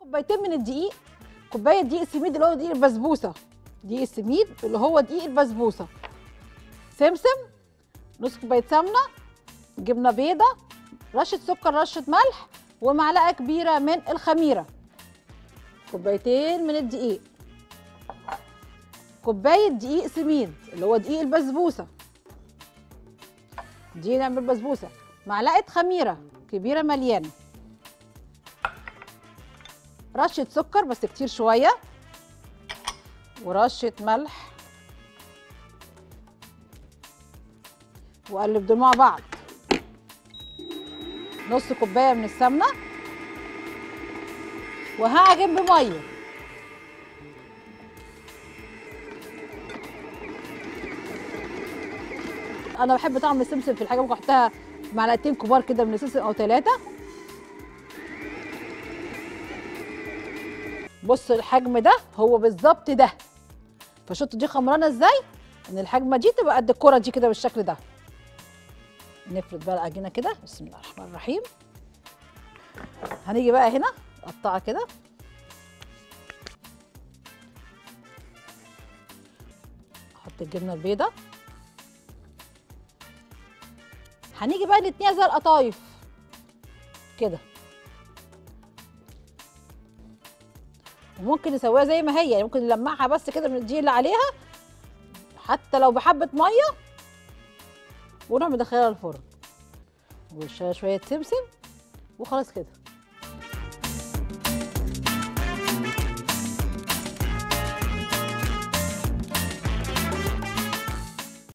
كوبايتين من الدقيق كوبايه دقيق سميد اللي هو دقيق البسبوسه دقيق السميد اللي هو دقيق البسبوسه سمسم نص كوبايه سمنه جبنه بيضه رشه سكر رشه ملح ومعلقه كبيره من الخميره كوبايتين من الدقيق كوبايه دقيق سميد اللي هو دقيق البسبوسه دي نعمل بسبوسه معلقه خميره كبيره مليانه رشه سكر بس كتير شويه ورشه ملح واقلب دول مع بعض نص كوبايه من السمنه وهعجن بميه انا بحب طعم السمسم في الحاجه ممكن احطها معلقتين كبار كده من السمسم او ثلاثه بص الحجم ده هو بالظبط ده فشطوا دي خمرانه ازاي ان الحجمه دي تبقى قد الكره دي كده بالشكل ده نفرد بقى العجينه كده بسم الله الرحمن الرحيم هنيجي بقى هنا نقطعها كده احط الجبنه البيضاء هنيجي بقى نتنيها زي القطايف كده وممكن نسويها زي ما هي يعني ممكن نلمعها بس كده من الدقيق اللي عليها حتى لو بحبه ميه ونروح مدخلها الفرن وشويه شويه سمسم وخلاص كده